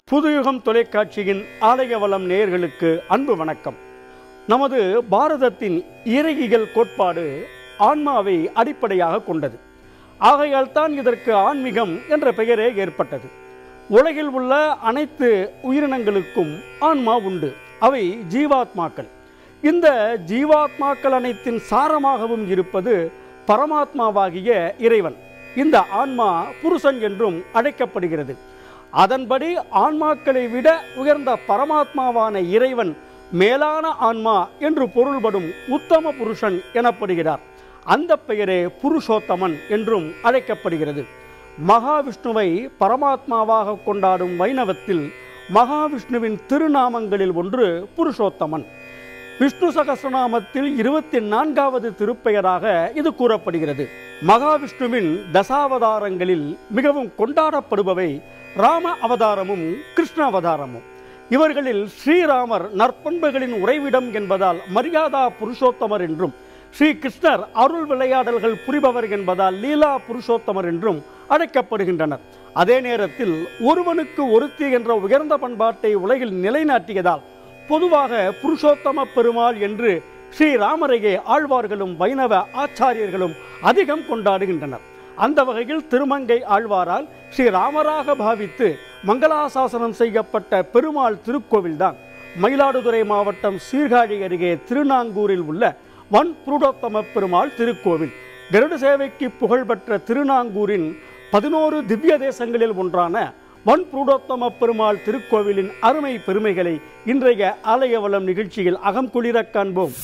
புதுயுகம் தொலைக்காட்சியின் ஆலயவளம் நேயர்களுக்கு அன்பு வணக்கம் நமது பாரதத்தின் இறையியல் கோட்பாடு ஆன்மாவை அடிப்படையாக கொண்டது ஆகையால் தான் இதற்கு ஆன்மீகம் என்ற பெயரே ஏற்பட்டது உலகில் உள்ள அனைத்து உயிரினங்களுக்கும் ஆன்மா உண்டு அவை ஜீவாத்மாக்கள் இந்த ஜீவாத்மாக்கள் அனைத்தின் சாரமாகவும் இருப்பது பரமாத்மாவாகிய இறைவன் இந்த ஆன்மா புருஷன் என்றும் அழைக்கப்படுகிறது அதன்படி ஆன்மாக்களை விட உயர்ந்த பரமாத்மாவான இறைவன் மேலான ஆன்மா என்று பொருள்படும் உத்தம புருஷன் எனப்படுகிறார் அந்த பெயரே புருஷோத்தமன் என்றும் அழைக்கப்படுகிறது மகாவிஷ்ணுவை பரமாத்மாவாக கொண்டாடும் வைணவத்தில் மகாவிஷ்ணுவின் திருநாமங்களில் ஒன்று புருஷோத்தமன் விஷ்ணு சகசிரநாமத்தில் இருபத்தி நான்காவது திருப்பெயராக இது கூறப்படுகிறது மகாவிஷ்ணுவின் தசாவதாரங்களில் மிகவும் கொண்டாடப்படுபவை ராம அவதாரமும் கிருஷ்ண அவதாரமும் இவர்களில் ஸ்ரீராமர் நற்பண்புகளின் உறைவிடம் என்பதால் மரியாதா புருஷோத்தமர் என்றும் ஸ்ரீ கிருஷ்ணர் அருள் விளையாடல்கள் புரிபவர் என்பதால் லீலா புருஷோத்தமர் என்றும் அழைக்கப்படுகின்றனர் அதே நேரத்தில் ஒருவனுக்கு ஒருத்தி என்ற உயர்ந்த பண்பாட்டை உலகில் நிலைநாட்டியதால் பொதுவாக புருஷோத்தம பெருமாள் என்று ஸ்ரீராமரையே ஆழ்வார்களும் வைணவ ஆச்சாரியர்களும் அதிகம் கொண்டாடுகின்றனர் அந்த வகையில் திருமங்கை ஆழ்வாரால் ஸ்ரீராமராக பாவித்து மங்களாசாசனம் செய்யப்பட்ட பெருமாள் திருக்கோவில்தான் மயிலாடுதுறை மாவட்டம் சீர்காழி அருகே திருநாங்கூரில் உள்ள வன் புருடோத்தம பெருமாள் திருக்கோவில் கருட சேவைக்கு புகழ்பெற்ற திருநாங்கூரின் பதினோரு திவ்ய தேசங்களில் ஒன்றான வன் புருடோத்தம பெருமாள் திருக்கோவிலின் அருமை பெருமைகளை இன்றைய ஆலயவளம் நிகழ்ச்சியில் அகம் குளிரக் காண்போம்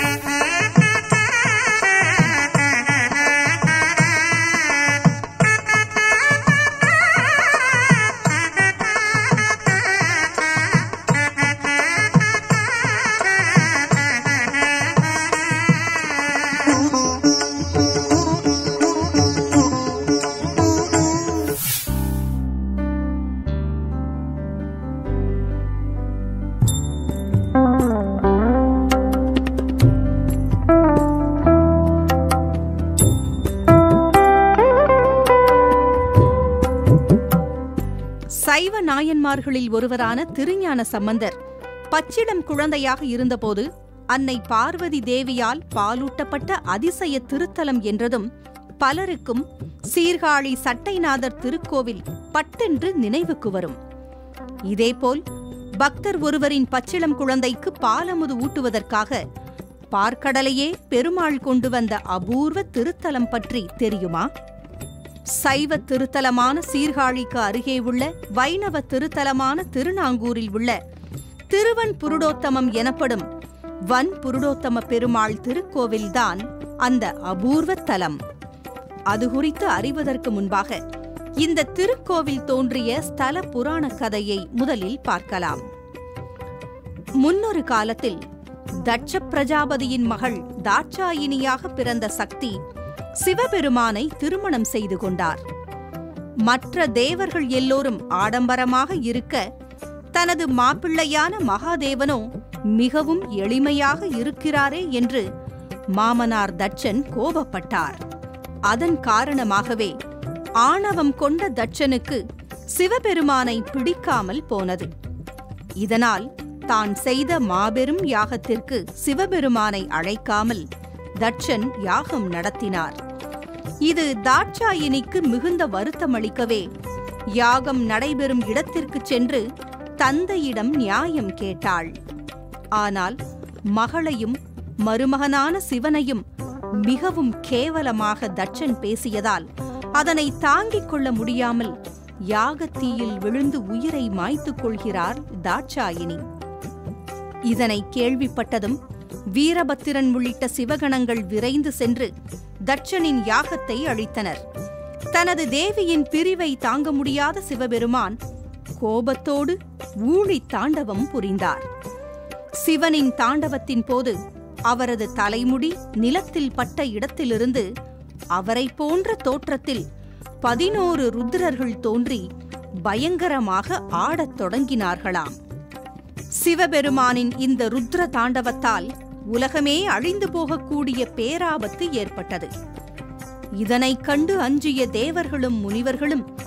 சைவ நாயன்மார்களில் ஒருவரான திருஞான சம்பந்தர் பச்சிடம் குழந்தையாக இருந்தபோது அன்னை பார்வதி தேவியால் பாலூட்டப்பட்ட அதிசய திருத்தலம் என்றதும் பலருக்கும் சீர்காழி சட்டைநாதர் திருக்கோவில் பட்டென்று நினைவுக்கு வரும் இதேபோல் பக்தர் ஒருவரின் பச்சிளம் குழந்தைக்கு பாலமுது ஊட்டுவதற்காக பார்க்கடலையே பெருமாள் கொண்டு வந்த அபூர்வ திருத்தலம் பற்றி தெரியுமா சைவ திருத்தலமான சீர்காழிக்கு அருகே உள்ள வைணவ திருத்தலமான திருநாங்கூரில் உள்ள திருவன் புருடோத்தமம் எனப்படும் வன் புருடோத்தம பெருமாள் திருக்கோவில்தான் அந்த அபூர்வ தலம் அது குறித்து அறிவதற்கு முன்பாக இந்த திருக்கோவில் தோன்றிய ஸ்தல புராண கதையை முதலில் பார்க்கலாம் முன்னொரு காலத்தில் தட்ச பிரஜாபதியின் மகள் தாட்சாயினியாக பிறந்த சக்தி சிவபெருமானை திருமணம் செய்து கொண்டார் மற்ற தேவர்கள் எல்லோரும் ஆடம்பரமாக இருக்க தனது மாப்பிள்ளையான மகாதேவனோ மிகவும் எளிமையாக இருக்கிறாரே என்று மாமனார் தட்சன் கோபப்பட்டார் அதன் காரணமாகவே ஆணவம் கொண்ட தட்சனுக்கு சிவபெருமானை பிடிக்காமல் போனது இதனால் தான் செய்த மாபெரும் யாகத்திற்கு சிவபெருமானை அழைக்காமல் தட்சன் யாகம் நடத்தினார் இது தாட்சாயினிக்கு மிகுந்த வருத்தமளிக்கவே யாகம் நடைபெறும் இடத்திற்கு சென்று தந்தையிடம் நியாயம் கேட்டாள் ஆனால் மகளையும் மருமகனான சிவனையும் மிகவும் கேவலமாக தட்சன் பேசியதால் அதனை தாங்கிக் கொள்ள முடியாமல் யாகத்தீயில் விழுந்து உயிரை மாய்த்துக் கொள்கிறார் தாட்சாயினி இதனை கேள்விப்பட்டதும் வீரபத்திரன் உள்ளிட்ட சிவகணங்கள் விரைந்து சென்று தட்சனின் யாகத்தை அழித்தனர் தனது தேவியின் பிரிவை தாங்க முடியாத சிவபெருமான் கோபத்தோடு ஊழி தாண்டவம் புரிந்தார் சிவனின் தாண்டவத்தின் போது அவரது தலைமுடி நிலத்தில் பட்ட இடத்திலிருந்து அவரை போன்ற தோற்றத்தில் பதினோரு ருத்ரர்கள் தோன்றி பயங்கரமாக ஆடத் தொடங்கினார்களாம் சிவபெருமானின் இந்த ருத்ர தாண்டவத்தால் உலகமே அழிந்து போகக்கூடிய பேராபத்து ஏற்பட்டது இதனைக் கண்டு அஞ்சிய தேவர்களும் முனிவர்களும்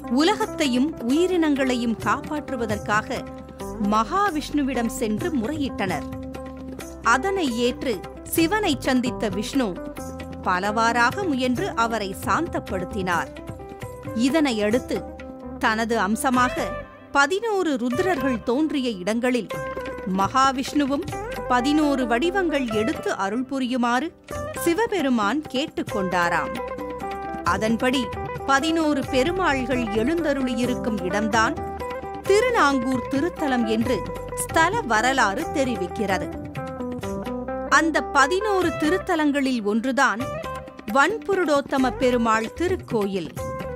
உலகத்தையும் உயிரினங்களையும் காப்பாற்றுவதற்காக மகாவிஷ்ணுவிடம் சென்று முறையிட்டனர் அதனை ஏற்று சிவனை சந்தித்த விஷ்ணு பலவாறாக முயன்று அவரை சாந்தப்படுத்தினார் இதனை அடுத்து தனது அம்சமாக பதினோரு ருத்ரர்கள் தோன்றிய இடங்களில் மகாவிஷ்ணுவும் பதினோரு வடிவங்கள் எடுத்து அருள் புரியுமாறு சிவபெருமான் கேட்டுக்கொண்டாராம் அதன்படி பதினோரு பெருமாள்கள் எழுந்தருளியிருக்கும் இடம்தான் திருநாங்கூர் திருத்தலம் என்று ஸ்தல வரலாறு தெரிவிக்கிறது அந்த பதினோரு திருத்தலங்களில் ஒன்றுதான் வன்புருடோத்தம பெருமாள் திருக்கோயில்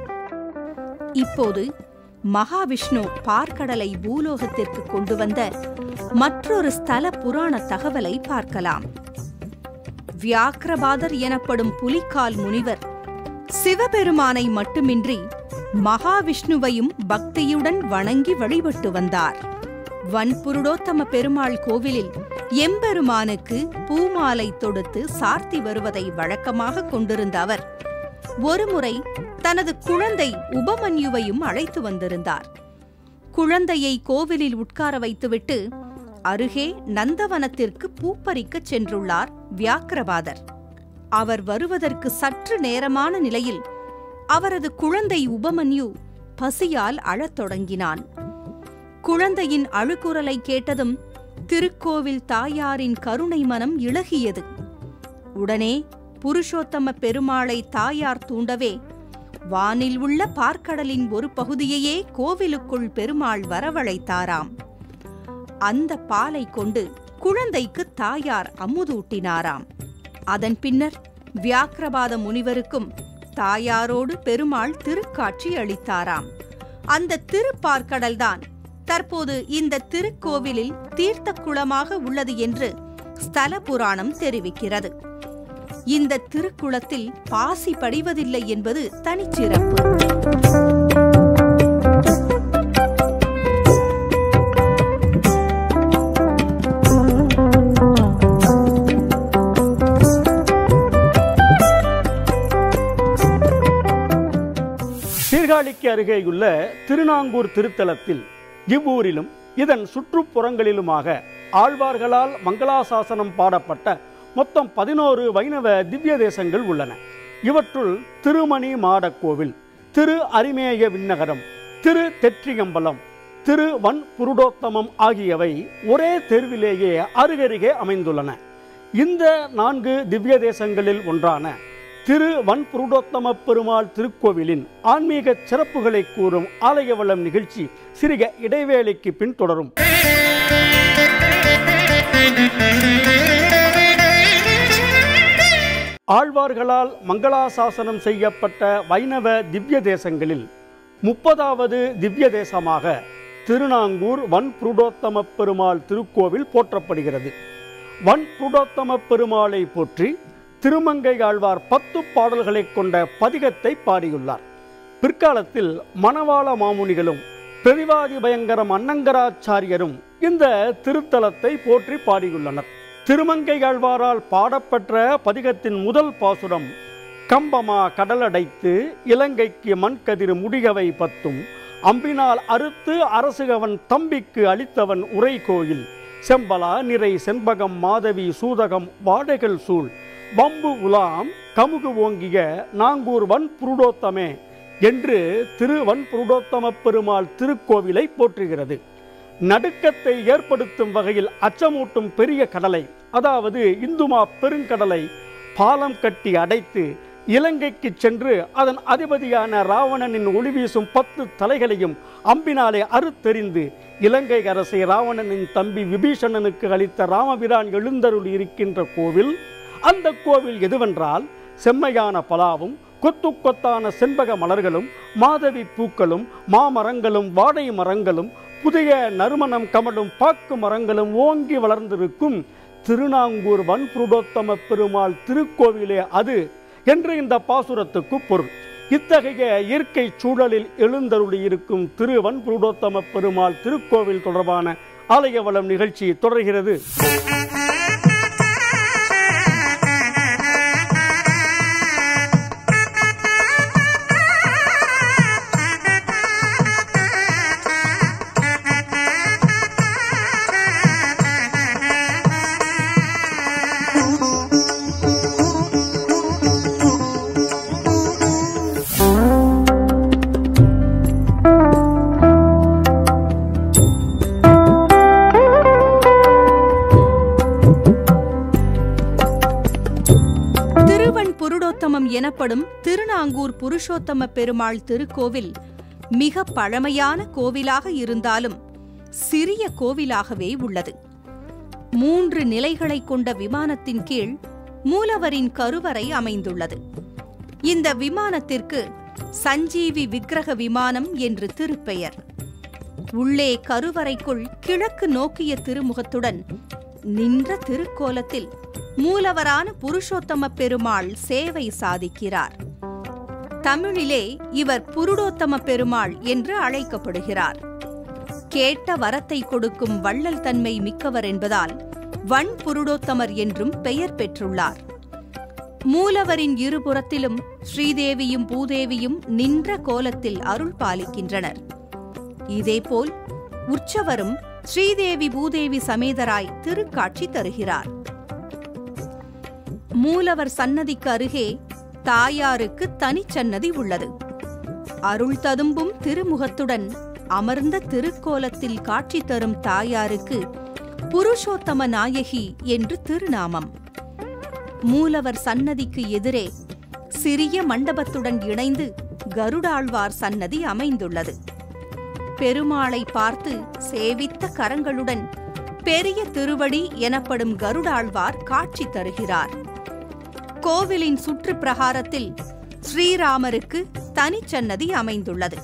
இப்போது மகாவிஷ்ணு பார்க்கடலை பூலோகத்திற்கு கொண்டு வந்த மற்றொரு ஸ்தல புராண தகவலை பார்க்கலாம் வியாக்கிரபாதர் எனப்படும் புலிக்கால் முனிவர் சிவபெருமானை மட்டுமின்றி மகாவிஷ்ணுவையும் பக்தியுடன் வணங்கி வழிபட்டு வந்தார் வன்புருடோத்தம பெருமாள் கோவிலில் எம்பெருமானுக்கு பூமாலை தொடுத்து சார்த்தி வருவதை வழக்கமாக கொண்டிருந்த அவர் ஒருமுறை தனது குழந்தை உபமன்யுவையும் அழைத்து வந்திருந்தார் குழந்தையை கோவிலில் உட்கார வைத்துவிட்டு அருகே நந்தவனத்திற்கு பூப்பறிக்கச் சென்றுள்ளார் வியாக்கிரபாதர் அவர் வருவதற்கு சற்று நேரமான நிலையில் அவரது குழந்தை உபமன்யு பசியால் அழத் தொடங்கினான் குழந்தையின் அழுகுரலை கேட்டதும் திருக்கோவில் தாயாரின் கருணை மனம் இளகியது உடனே புருஷோத்தம பெருமாளை தாயார் தூண்டவே வானில் உள்ள பார்க்கடலின் ஒரு பகுதியையே கோவிலுக்குள் பெருமாள் வரவழைத்தாராம் அந்த பாலை கொண்டு குழந்தைக்கு தாயார் அமுதூட்டினாராம் அதன் பின்னர் வியாக்கிரபாத முனிவருக்கும் தாயாரோடு பெருமாள் திருக்காட்சி அளித்தாராம் அந்த திருப்பார்க்கடல்தான் தற்போது இந்த திருக்கோவிலில் தீர்த்த குளமாக உள்ளது என்று ஸ்தல புராணம் தெரிவிக்கிறது இந்த திருக்குளத்தில் பாசி படிவதில்லை என்பது தனிச்சிறப்பு சீர்காழிக்கு அருகேயுள்ள திருநாங்கூர் திருத்தலத்தில் இவ்வூரிலும் இதன் சுற்றுப்புறங்களிலுமாக ஆழ்வார்களால் மங்களாசாசனம் பாடப்பட்ட மொத்தம் பதினோரு வைணவ திவ்ய தேசங்கள் உள்ளன இவற்றுள் திருமணி மாடக் கோவில் திரு அரிமேய விண்ணகரம் திரு தெற்றியம்பலம் திரு வன் புருடோத்தமம் ஆகியவை ஒரே தெருவிலேயே அருகருகே அமைந்துள்ளன இந்த நான்கு திவ்ய தேசங்களில் ஒன்றான திரு வன் புருடோத்தம பெருமாள் திருக்கோவிலின் ஆன்மீக சிறப்புகளை கூறும் ஆலய வளம் நிகழ்ச்சி சிறிய இடைவேளைக்கு பின் தொடரும் ஆழ்வார்களால் மங்களாசாசனம் செய்யப்பட்ட வைணவ திவ்ய தேசங்களில் முப்பதாவது திவ்ய தேசமாக திருநாங்கூர் வன் புருடோத்தம பெருமாள் திருக்கோவில் போற்றப்படுகிறது வன் புருடோத்தம பெருமாளை போற்றி திருமங்கை ஆழ்வார் பத்து பாடல்களைக் கொண்ட பதிகத்தை பாடியுள்ளார் பிற்காலத்தில் மணவாள மாமுனிகளும் பெரிவாதி பயங்கரம் அன்னங்கராச்சாரியரும் இந்த திருத்தலத்தை போற்றி பாடியுள்ளனர் திருமங்கை ஆழ்வாரால் பாடப்பெற்ற பதிகத்தின் முதல் பாசுரம் கம்பமா கடலடைத்து இலங்கைக்கு மண்கதிர் முடிகவை பத்தும் அம்பினால் அறுத்து அரசுகவன் தம்பிக்கு அளித்தவன் உரை கோயில் செம்பலா நிறை செண்பகம் மாதவி சூதகம் வாடைகள் சூழ் வம்பு உலாம் கமுகு ஓங்கிய நாங்கூர் வன் புருடோத்தமே என்று திரு வன் புருடோத்தம பெருமாள் திருக்கோவிலை போற்றுகிறது நடுக்கத்தை ஏற்படுத்தும் வகையில் அச்சமூட்டும் பெரிய கடலை அதாவது இந்துமா பெருங்கடலை பாலம் கட்டி அடைத்து இலங்கைக்கு சென்று அதன் அதிபதியான ராவணனின் ஒளி வீசும் பத்து தலைகளையும் அம்பினாலே அறுத்தெறிந்து இலங்கை அரசை ராவணனின் தம்பி விபீஷணனுக்கு அளித்த ராமபிரான் எழுந்தருள் இருக்கின்ற கோவில் அந்த கோவில் எதுவென்றால் செம்மையான பலாவும் கொத்து கொத்தான செண்பக மலர்களும் மாதவி பூக்களும் மாமரங்களும் வாடை மரங்களும் புதிய நறுமணம் கமலும் பாக்கு மரங்களும் ஓங்கி வளர்ந்திருக்கும் திருநாங்கூர் வன்புருடோத்தம பெருமாள் திருக்கோவிலே அது என்று இந்த பாசுரத்துக்கு பொருள் இத்தகைய இயற்கை சூழலில் எழுந்தருளி இருக்கும் திரு வன்புருடோத்தம பெருமாள் திருக்கோவில் தொடர்பான ஆலய வளம் நிகழ்ச்சி தொடர்கிறது புருடோத்தமம் எனப்படும் திருநாங்கூர் புருஷோத்தம பெருமாள் திருக்கோவில் மிக பழமையான கோவிலாக இருந்தாலும் சிறிய கோவிலாகவே உள்ளது மூன்று நிலைகளை கொண்ட விமானத்தின் கீழ் மூலவரின் கருவறை அமைந்துள்ளது இந்த விமானத்திற்கு சஞ்சீவி விக்கிரக விமானம் என்று திருப்பெயர் உள்ளே கருவறைக்குள் கிழக்கு நோக்கிய திருமுகத்துடன் நின்ற திருக்கோலத்தில் மூலவரான புருஷோத்தம பெருமாள் சேவை சாதிக்கிறார் தமிழிலே இவர் புருடோத்தம பெருமாள் என்று அழைக்கப்படுகிறார் கேட்ட வரத்தை கொடுக்கும் வள்ளல் தன்மை மிக்கவர் என்பதால் வன் புருடோத்தமர் என்றும் பெயர் பெற்றுள்ளார் மூலவரின் இருபுறத்திலும் ஸ்ரீதேவியும் பூதேவியும் நின்ற கோலத்தில் அருள் பாலிக்கின்றனர் இதேபோல் உற்சவரும் ஸ்ரீதேவி பூதேவி சமேதராய் திருக்காட்சி தருகிறார் மூலவர் சன்னதிக்கு அருகே தாயாருக்கு தனிச்சன்னதி உள்ளது அருள் ததும்பும் திருமுகத்துடன் அமர்ந்த திருக்கோலத்தில் காட்சி தரும் தாயாருக்கு புருஷோத்தம நாயகி என்று திருநாமம் மூலவர் சன்னதிக்கு எதிரே சிறிய மண்டபத்துடன் இணைந்து கருடாழ்வார் சன்னதி அமைந்துள்ளது பெருமாளை பார்த்து சேவித்த கரங்களுடன் பெரிய திருவடி எனப்படும் கருடாழ்வார் காட்சி தருகிறார் கோவிலின் சுற்று பிரகாரத்தில் ஸ்ரீராமருக்கு தனிச்சன்னதி அமைந்துள்ளது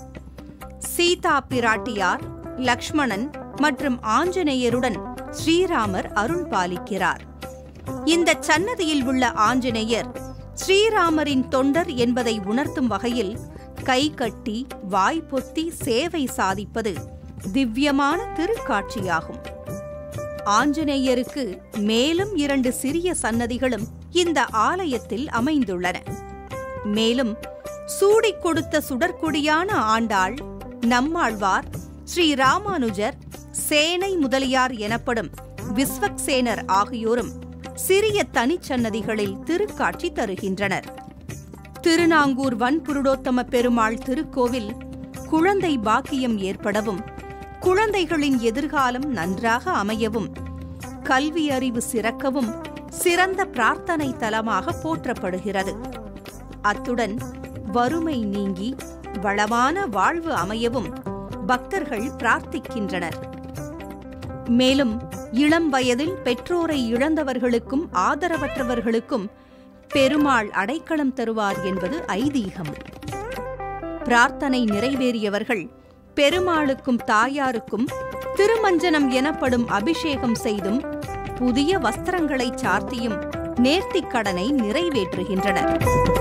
சீதா பிராட்டியார் லக்ஷ்மணன் மற்றும் ஆஞ்சநேயருடன் ஸ்ரீராமர் அருள் பாலிக்கிறார் இந்த சன்னதியில் உள்ள ஆஞ்சநேயர் ஸ்ரீராமரின் தொண்டர் என்பதை உணர்த்தும் வகையில் கை கட்டி வாய் பொத்தி சேவை சாதிப்பது திவ்யமான திருக்காட்சியாகும் ஆஞ்சநேயருக்கு மேலும் இரண்டு சிறிய சன்னதிகளும் இந்த ஆலயத்தில் அமைந்துள்ளன மேலும் சூடிக் கொடுத்த சுடற்குடியான ஆண்டாள் நம்மாழ்வார் ஸ்ரீ ராமானுஜர் சேனை முதலியார் எனப்படும் விஸ்வக்சேனர் ஆகியோரும் சிறிய தனிச்சன்னதிகளில் திருக்காட்சி தருகின்றனர் திருநாங்கூர் வன்புருடோத்தம பெருமாள் திருக்கோவில் குழந்தை பாக்கியம் ஏற்படவும் குழந்தைகளின் எதிர்காலம் நன்றாக அமையவும் கல்வி அறிவு சிறக்கவும் சிறந்த பிரார்த்தனை தலமாக போற்றப்படுகிறது அத்துடன் வறுமை நீங்கி வளமான வாழ்வு அமையவும் பக்தர்கள் பிரார்த்திக்கின்றனர் மேலும் இளம் வயதில் பெற்றோரை இழந்தவர்களுக்கும் ஆதரவற்றவர்களுக்கும் பெருமாள் அடைக்கலம் தருவார் என்பது ஐதீகம் பிரார்த்தனை நிறைவேறியவர்கள் பெருமாளுக்கும் தாயாருக்கும் திருமஞ்சனம் எனப்படும் அபிஷேகம் செய்தும் புதிய வஸ்திரங்களை சார்த்தியும் நேர்த்திக் கடனை நிறைவேற்றுகின்றனர்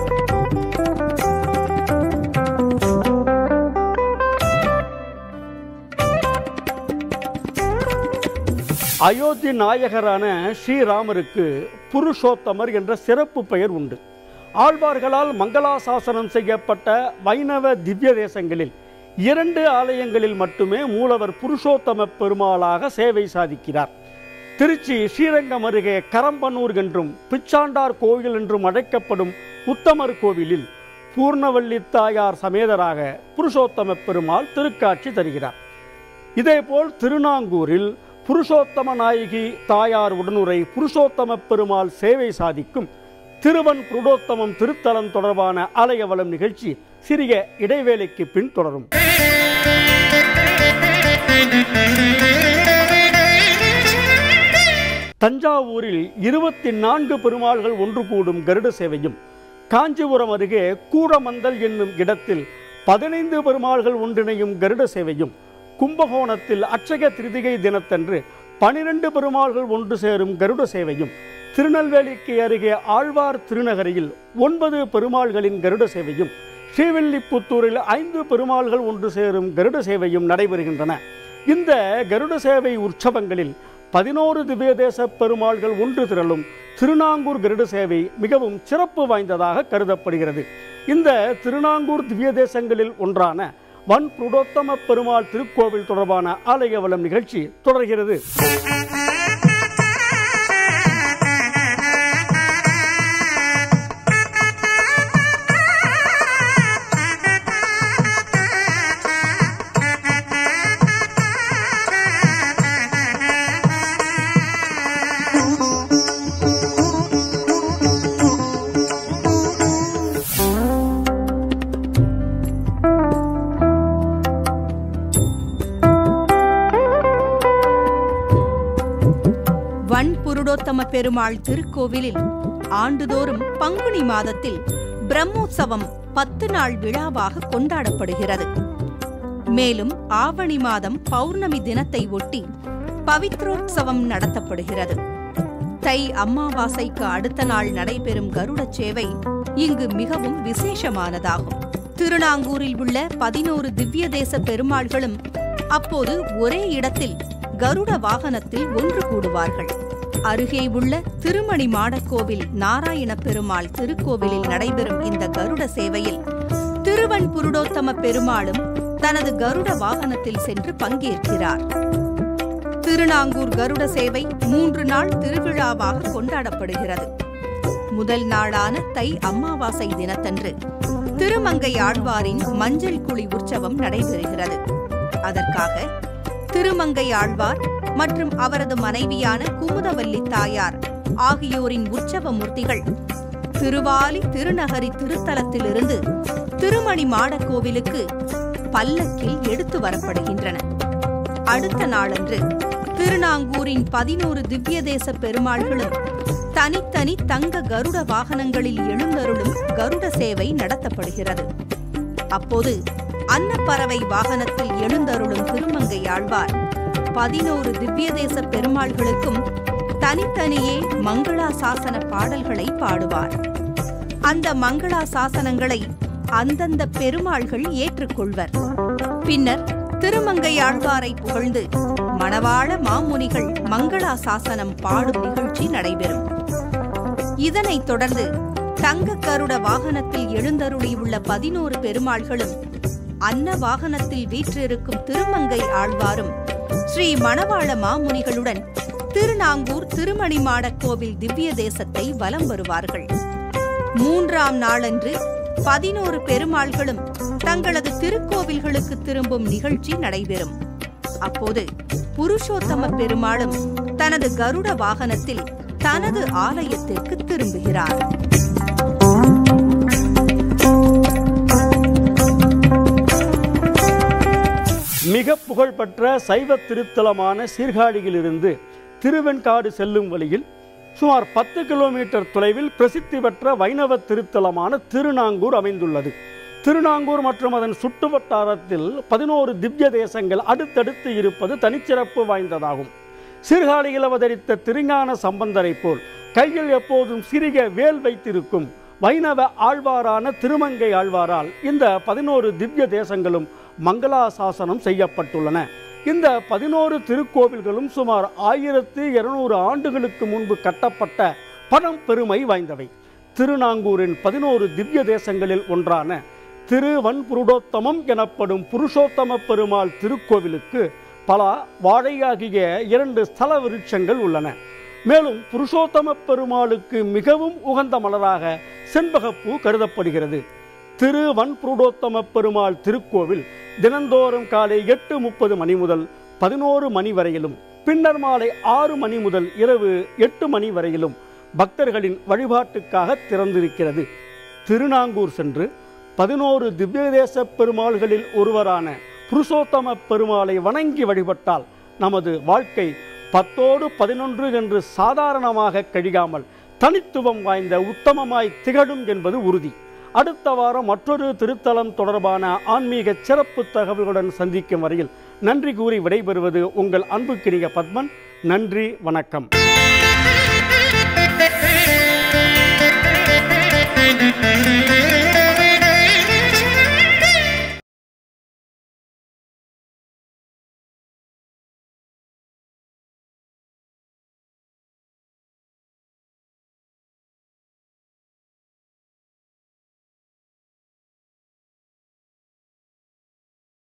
அயோத்தி நாயகரான ஸ்ரீராமருக்கு புருஷோத்தமர் என்ற சிறப்பு பெயர் உண்டு ஆழ்வார்களால் மங்களாசாசனம் செய்யப்பட்ட வைணவ திவ்ய தேசங்களில் இரண்டு ஆலயங்களில் மட்டுமே மூலவர் புருஷோத்தம பெருமாளாக சேவை சாதிக்கிறார் திருச்சி ஸ்ரீரங்கம் அருகே கரம்பனூர் என்றும் பிச்சாண்டார் கோவில் என்றும் அழைக்கப்படும் உத்தமர் கோவிலில் பூர்ணவல்லி தாயார் சமேதராக புருஷோத்தம பெருமாள் திருக்காட்சி தருகிறார் இதேபோல் திருநாங்கூரில் புருஷோத்தம நாயகி தாயார் உடனுரை புருஷோத்தம பெருமாள் சேவை சாதிக்கும் திருவன் புருடோத்தமம் திருத்தலம் தொடர்பான ஆலயவளம் நிகழ்ச்சி சிறிய இடைவேளைக்கு பின் தொடரும் தஞ்சாவூரில் இருபத்தி நான்கு பெருமாள்கள் ஒன்று கூடும் கருட சேவையும் காஞ்சிபுரம் அருகே கூடமந்தல் என்னும் இடத்தில் பதினைந்து பெருமாள்கள் ஒன்றிணையும் கருட சேவையும் கும்பகோணத்தில் அட்சய திருதிகை தினத்தன்று பனிரெண்டு பெருமாள்கள் ஒன்று சேரும் கருட சேவையும் திருநெல்வேலிக்கு அருகே ஆழ்வார் திருநகரியில் ஒன்பது பெருமாள்களின் கருட சேவையும் ஸ்ரீவில்லிபுத்தூரில் ஐந்து பெருமாள்கள் ஒன்று சேரும் கருட சேவையும் நடைபெறுகின்றன இந்த கருட சேவை உற்சவங்களில் பதினோரு திவ்யதேச பெருமாள்கள் ஒன்று திரளும் திருநாங்கூர் கருட சேவை மிகவும் சிறப்பு வாய்ந்ததாக கருதப்படுகிறது இந்த திருநாங்கூர் திவ்ய தேசங்களில் ஒன்றான வன் புருடோத்தம பெருமாள் திருக்கோவில் தொடர்பான ஆலயவளம் நிகழ்ச்சி தொடர்கிறது புருடோத்தம பெருமாள் திருக்கோவிலில் ஆண்டுதோறும் பங்குனி மாதத்தில் பிரம்மோற்சவம் பத்து நாள் விழாவாக கொண்டாடப்படுகிறது மேலும் ஆவணி மாதம் பௌர்ணமி தினத்தை ஒட்டி பவித்ரோற்சவம் நடத்தப்படுகிறது தை அமாவாசைக்கு அடுத்த நாள் நடைபெறும் கருட சேவை இங்கு மிகவும் விசேஷமானதாகும் திருநாங்கூரில் உள்ள பதினோரு திவ்ய தேச பெருமாள்களும் அப்போது ஒரே இடத்தில் கருட வாகனத்தில் ஒன்று கூடுவார்கள் அருகே உள்ள திருமணி மாடக்கோவில் நாராயண பெருமாள் திருக்கோவிலில் நடைபெறும் இந்த கருட சேவையில் திருவன் புருடோத்தம பெருமாளும் தனது கருட வாகனத்தில் சென்று பங்கேற்கிறார் திருநாங்கூர் கருட சேவை மூன்று நாள் திருவிழாவாக கொண்டாடப்படுகிறது முதல் நாளான தை அமாவாசை தினத்தன்று திருமங்கை ஆழ்வாரின் மஞ்சள் குழி உற்சவம் நடைபெறுகிறது அதற்காக திருமங்கை ஆழ்வார் மற்றும் அவரது மனைவியான குமுதவல்லி தாயார் ஆகியோரின் உற்சவ மூர்த்திகள் திருவாலி திருநகரி திருத்தலத்திலிருந்து திருமணி மாடக் கோவிலுக்கு பல்லக்கில் எடுத்து வரப்படுகின்றன அடுத்த நாளன்று திருநாங்கூரின் பதினோரு திவ்ய தேச பெருமாள்களும் தனித்தனி தங்க கருட வாகனங்களில் எழுந்தருளும் கருட சேவை நடத்தப்படுகிறது அப்போது அன்னப்பறவை வாகனத்தில் எழுந்தருளும் திருமங்கை ஆழ்வார் பதினோரு திவ்ய தேச பெருமாள்களுக்கும் தனித்தனியே மங்களா சாசன பாடல்களை பாடுவார் அந்த மங்களா சாசனங்களை அந்தந்த பெருமாள்கள் ஏற்றுக்கொள்வர் பின்னர் திருமங்கை ஆழ்வாரை புகழ்ந்து மணவாள மாமுனிகள் மங்களா சாசனம் பாடும் நிகழ்ச்சி நடைபெறும் இதனைத் தொடர்ந்து தங்க கருட வாகனத்தில் எழுந்தருளியுள்ள பதினோரு பெருமாள்களும் அன்ன வாகனத்தில் வீற்றிருக்கும் திருமங்கை ஆழ்வாரும் ஸ்ரீ மணவாள மாமுனிகளுடன் திருநாங்கூர் திருமணிமாடக் கோவில் திவ்ய தேசத்தை வலம் வருவார்கள் மூன்றாம் நாளன்று பதினோரு பெருமாள்களும் தங்களது திருக்கோவில்களுக்கு திரும்பும் நிகழ்ச்சி நடைபெறும் அப்போது புருஷோத்தம பெருமாளும் தனது கருட வாகனத்தில் தனது ஆலயத்திற்கு திரும்புகிறார் மிக புகழ்பெற்ற சைவ திருத்தலமான சீர்காழியிலிருந்து திருவெண்காடு செல்லும் வழியில் சுமார் பத்து கிலோமீட்டர் தொலைவில் பிரசித்தி பெற்ற வைணவ திருத்தலமான திருநாங்கூர் அமைந்துள்ளது திருநாங்கூர் மற்றும் அதன் சுற்று வட்டாரத்தில் பதினோரு திவ்ய தேசங்கள் அடுத்தடுத்து இருப்பது தனிச்சிறப்பு வாய்ந்ததாகும் சீர்காழியில் அவதரித்த திருஞான சம்பந்தரை போல் கையில் எப்போதும் சிறிய வேல் வைத்திருக்கும் வைணவ ஆழ்வாரான திருமங்கை ஆழ்வாரால் இந்த பதினோரு திவ்ய தேசங்களும் மங்களாசாசனம் செய்யப்பட்டுள்ளன இந்த பதினோரு திருக்கோவில்களும் சுமார் ஆயிரத்து இருநூறு ஆண்டுகளுக்கு முன்பு கட்டப்பட்ட பழம் பெருமை வாய்ந்தவை திருநாங்கூரின் பதினோரு திவ்ய தேசங்களில் ஒன்றான திருவன்புருடோத்தமம் எனப்படும் புருஷோத்தம பெருமாள் திருக்கோவிலுக்கு பல வாழையாகிய இரண்டு ஸ்தல விருட்சங்கள் உள்ளன மேலும் புருஷோத்தம பெருமாளுக்கு மிகவும் உகந்த மலராக செண்பகப்பூ கருதப்படுகிறது திரு வன்புருடோத்தம பெருமாள் திருக்கோவில் தினந்தோறும் காலை எட்டு முப்பது மணி முதல் பதினோரு மணி வரையிலும் பின்னர் மாலை ஆறு மணி முதல் இரவு எட்டு மணி வரையிலும் பக்தர்களின் வழிபாட்டுக்காக திறந்திருக்கிறது திருநாங்கூர் சென்று பதினோரு திவ்யதேச பெருமாள்களில் ஒருவரான புருஷோத்தம பெருமாளை வணங்கி வழிபட்டால் நமது வாழ்க்கை பத்தோடு பதினொன்று என்று சாதாரணமாக கழியாமல் தனித்துவம் வாய்ந்த உத்தமமாய் திகழும் என்பது உறுதி அடுத்த வாரம் மற்றொரு திருத்தலம் தொடர்பான ஆன்மீக சிறப்பு தகவல்களுடன் சந்திக்கும் வரையில் நன்றி கூறி விடைபெறுவது உங்கள் அன்புக்கினிய பத்மன் நன்றி வணக்கம்